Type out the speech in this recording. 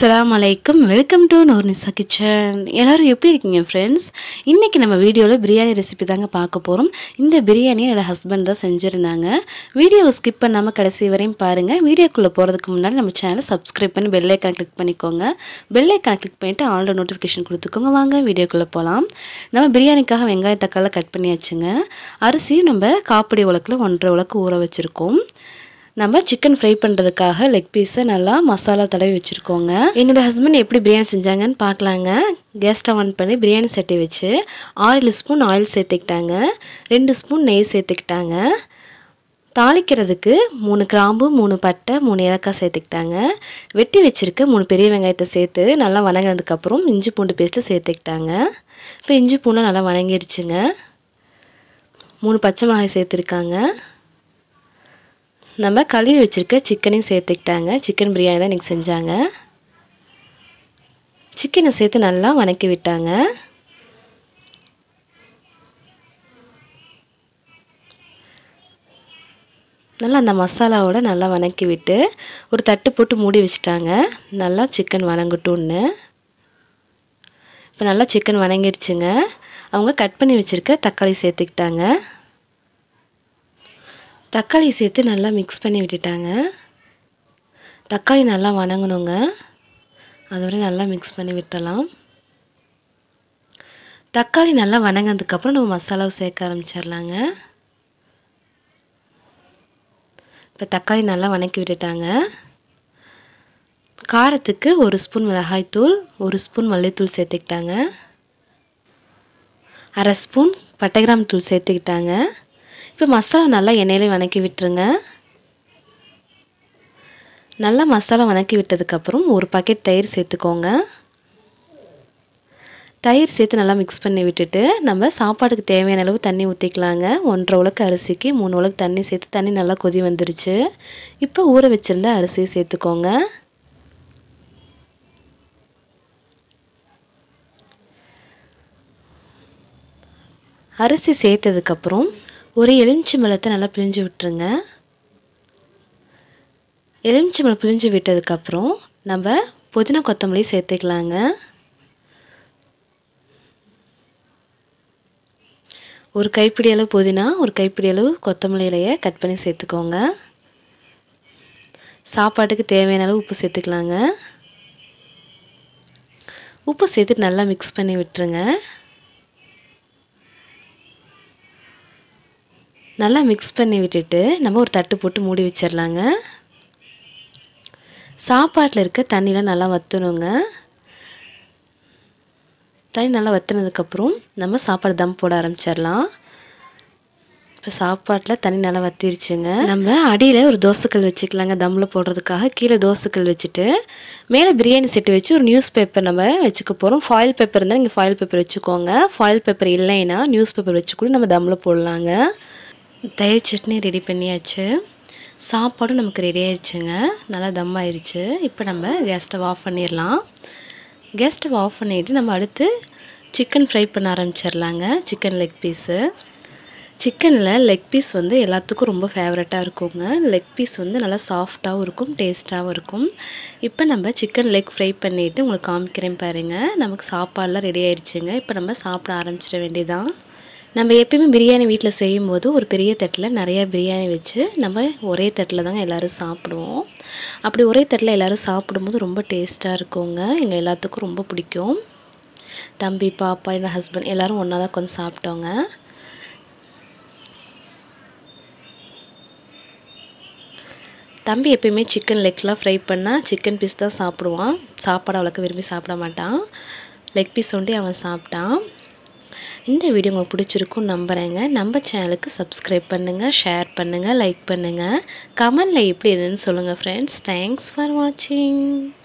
அஸ்ஸலாமு அலைக்கும் welcome to Noornisa kitchen எல்லோரும் எப்படி இருக்கீங்க ஃப்ரெண்ட்ஸ் இன்றைக்கி நம்ம வீடியோவில் பிரியாணி ரெசிபி தாங்க பார்க்க போகிறோம் இந்த பிரியாணியை என்னோடய ஹஸ்பண்ட் தான் செஞ்சுருந்தாங்க வீடியோவை ஸ்கிப் பண்ணாமல் கடைசி வரையும் பாருங்கள் வீடியோக்குள்ளே போகிறதுக்கு முன்னாடி நம்ம சேனலை சப்ஸ்கிரைப் பண்ணி பெல் ஐக்கான் கிளிக் பண்ணிக்கோங்க பெல் ஐக்கான் கிளிக் பண்ணிவிட்டு ஆல்ரெடி நோட்டிஃபிகேஷன் கொடுத்துக்கோங்க வாங்க வீடியோக்குள்ளே போகலாம் நம்ம பிரியாணிக்காக வெங்காய தக்காளி கட் பண்ணியாச்சுங்க அரிசி நம்ம காப்படி உலக்கில் ஒன்றரை உலக்கு ஊற வச்சுருக்கோம் நம்ம சிக்கன் ஃப்ரை பண்ணுறதுக்காக லெக் பீஸை நல்லா மசாலா தடவி வச்சுருக்கோங்க என்னோடய ஹஸ்பண்ட் எப்படி பிரியாணி செஞ்சாங்கன்னு பார்க்கலாங்க கேஸ் ஸ்டவ் ஆன் பண்ணி பிரியாணி சட்டி வச்சு ஆறு ஸ்பூன் ஆயில் சேர்த்துக்கிட்டாங்க ரெண்டு ஸ்பூன் நெய் சேர்த்துக்கிட்டாங்க தாளிக்கிறதுக்கு மூணு கிராம்பு மூணு பட்டை மூணு ஏலக்காய் சேர்த்துக்கிட்டாங்க வெட்டி வச்சுருக்க மூணு பெரிய வெங்காயத்தை சேர்த்து நல்லா வணங்கினதுக்கப்புறம் இஞ்சி பூண்டு பேஸ்ட்டு சேர்த்துக்கிட்டாங்க இப்போ இஞ்சி பூண்டு நல்லா வணங்கிடுச்சுங்க மூணு பச்சை மிளகாய் சேர்த்துருக்காங்க நம்ம கழுவி வச்சுருக்க சிக்கனையும் சேர்த்துக்கிட்டாங்க சிக்கன் பிரியாணி தான் இன்றைக்கி செஞ்சாங்க சிக்கனை சேர்த்து நல்லா வணக்கி விட்டாங்க நல்லா அந்த மசாலாவோட நல்லா வணக்கி விட்டு ஒரு தட்டு போட்டு மூடி வச்சுட்டாங்க நல்லா சிக்கன் வணங்கட்டும்னு இப்போ நல்லா சிக்கன் வணங்கிடுச்சுங்க அவங்க கட் பண்ணி வச்சுருக்க தக்காளி சேர்த்துக்கிட்டாங்க தக்காளி சேர்த்து நல்லா மிக்ஸ் பண்ணி விட்டுட்டாங்க தக்காளி நல்லா வணங்கணுங்க அதுவரை நல்லா மிக்ஸ் பண்ணி விட்டலாம் தக்காளி நல்லா வணங்கினதுக்கப்புறம் நம்ம மசாலாவை சேர்க்க ஆரம்பிச்சிடலாங்க இப்போ தக்காளி நல்லா வணக்கி விட்டுட்டாங்க காரத்துக்கு ஒரு ஸ்பூன் மிளகாய்த்தூள் ஒரு ஸ்பூன் மல்லித்தூள் சேர்த்துக்கிட்டாங்க அரை ஸ்பூன் பட்டைகிராம் தூள் சேர்த்துக்கிட்டாங்க இப்போ மசாலா நல்லா எண்ணெயிலே வணக்கி விட்டுருங்க நல்லா மசாலா வணக்கி விட்டதுக்கப்புறம் ஒரு பாக்கெட் தயிர் சேர்த்துக்கோங்க தயிர் சேர்த்து நல்லா மிக்ஸ் பண்ணி விட்டுட்டு நம்ம சாப்பாடுக்கு தேவையான அளவு தண்ணி ஊற்றிக்கலாங்க ஒன்றரை உலக்கு அரிசிக்கு மூணு உலக்கு தண்ணி சேர்த்து தண்ணி நல்லா கொதி வந்துருச்சு இப்போ ஊற வச்சுருந்த அரிசியை சேர்த்துக்கோங்க அரிசி சேர்த்ததுக்கப்புறம் ஒரு எலுமிச்சி பழத்தை நல்லா பிழிஞ்சு விட்டுருங்க எலுமிச்சி பழம் பிழிஞ்சு விட்டதுக்கப்புறம் நம்ம புதினா கொத்தமல்லி சேர்த்துக்கலாங்க ஒரு கைப்பிடி அளவு புதினா ஒரு கைப்பிடி அளவு கொத்தமல்லி இலையை கட் பண்ணி சேர்த்துக்கோங்க சாப்பாட்டுக்கு தேவையான அளவு உப்பு சேர்த்துக்கலாங்க உப்பு சேர்த்துட்டு நல்லா மிக்ஸ் பண்ணி விட்டுருங்க நல்லா மிக்ஸ் பண்ணி விட்டுட்டு நம்ம ஒரு தட்டு போட்டு மூடி வச்சிடலாங்க சாப்பாட்டில் இருக்க தண்ணிலாம் நல்லா வற்றணுங்க தண்ணி நல்லா வற்றினதுக்கப்புறம் நம்ம சாப்பாடு தம் போட ஆரம்பிச்சிடலாம் இப்போ சாப்பாட்டில் தண்ணி நல்லா வற்றிருச்சுங்க நம்ம அடியில் ஒரு தோசைக்கல் வச்சுக்கலாங்க தம்மில் போடுறதுக்காக கீழே தோசைக்கல் வச்சுட்டு மேலே பிரியாணி செட்டு வச்சு ஒரு நியூஸ் பேப்பர் நம்ம வச்சுக்க போகிறோம் ஃபாயில் பேப்பர் இருந்தால் நீங்கள் ஃபாயில் பேப்பர் வச்சுக்கோங்க ஃபாயில் பேப்பர் இல்லைன்னா நியூஸ் பேப்பர் வச்சு கூட நம்ம தம்மில் போடலாங்க தயிர் சட்னி ரெடி பண்ணியாச்சு சாப்பாடும் நமக்கு ரெடி ஆயிடுச்சுங்க நல்லா தம் ஆயிடுச்சு இப்போ நம்ம கேஸ் ஸ்டவ் ஆஃப் பண்ணிடலாம் கேஸ் ஸ்டவ் ஆஃப் பண்ணிவிட்டு நம்ம அடுத்து சிக்கன் ஃப்ரை பண்ண ஆரம்பிச்சிடலாங்க சிக்கன் லெக் பீஸு சிக்கனில் லெக் பீஸ் வந்து எல்லாத்துக்கும் ரொம்ப ஃபேவரட்டாக இருக்குங்க லெக் பீஸ் வந்து நல்லா சாஃப்டாகவும் இருக்கும் டேஸ்ட்டாகவும் இருக்கும் இப்போ நம்ம சிக்கன் லெக் ஃப்ரை பண்ணிவிட்டு உங்களுக்கு காமிக்கிறேன் பாருங்கள் நமக்கு சாப்பாடெலாம் ரெடி ஆயிடுச்சுங்க இப்போ நம்ம சாப்பிட ஆரம்பிச்சிட வேண்டியதான் நம்ம எப்பயுமே பிரியாணி வீட்டில் செய்யும்போது ஒரு பெரிய தட்டில் நிறையா பிரியாணி வச்சு நம்ம ஒரே தட்டில் தாங்க எல்லோரும் சாப்பிடுவோம் அப்படி ஒரே தட்டில் எல்லோரும் சாப்பிடும்போது ரொம்ப டேஸ்ட்டாக இருக்குங்க எங்கள் எல்லாத்துக்கும் ரொம்ப பிடிக்கும் தம்பி பாப்பா எங்கள் ஹஸ்பண்ட் எல்லோரும் ஒன்றா தான் கொஞ்சம் சாப்பிட்டோங்க தம்பி எப்பயுமே சிக்கன் லெக்லாம் ஃப்ரை பண்ணால் சிக்கன் பீஸ் தான் சாப்பிடுவான் சாப்பாடு அவ்வளோக்கு விரும்பி சாப்பிட மாட்டான் லெக் பீஸ் ஒண்டி அவன் சாப்பிட்டான் இந்த வீடியோ உங்களுக்கு பிடிச்சிருக்கும் நம்புகிறேங்க நம்ம சேனலுக்கு சப்ஸ்கிரைப் பண்ணுங்கள் ஷேர் பண்ணுங்கள் லைக் பண்ணுங்கள் கமெண்டில் எப்படி இருந்துன்னு சொல்லுங்கள் ஃப்ரெண்ட்ஸ் தேங்க்ஸ் ஃபார் வாட்சிங்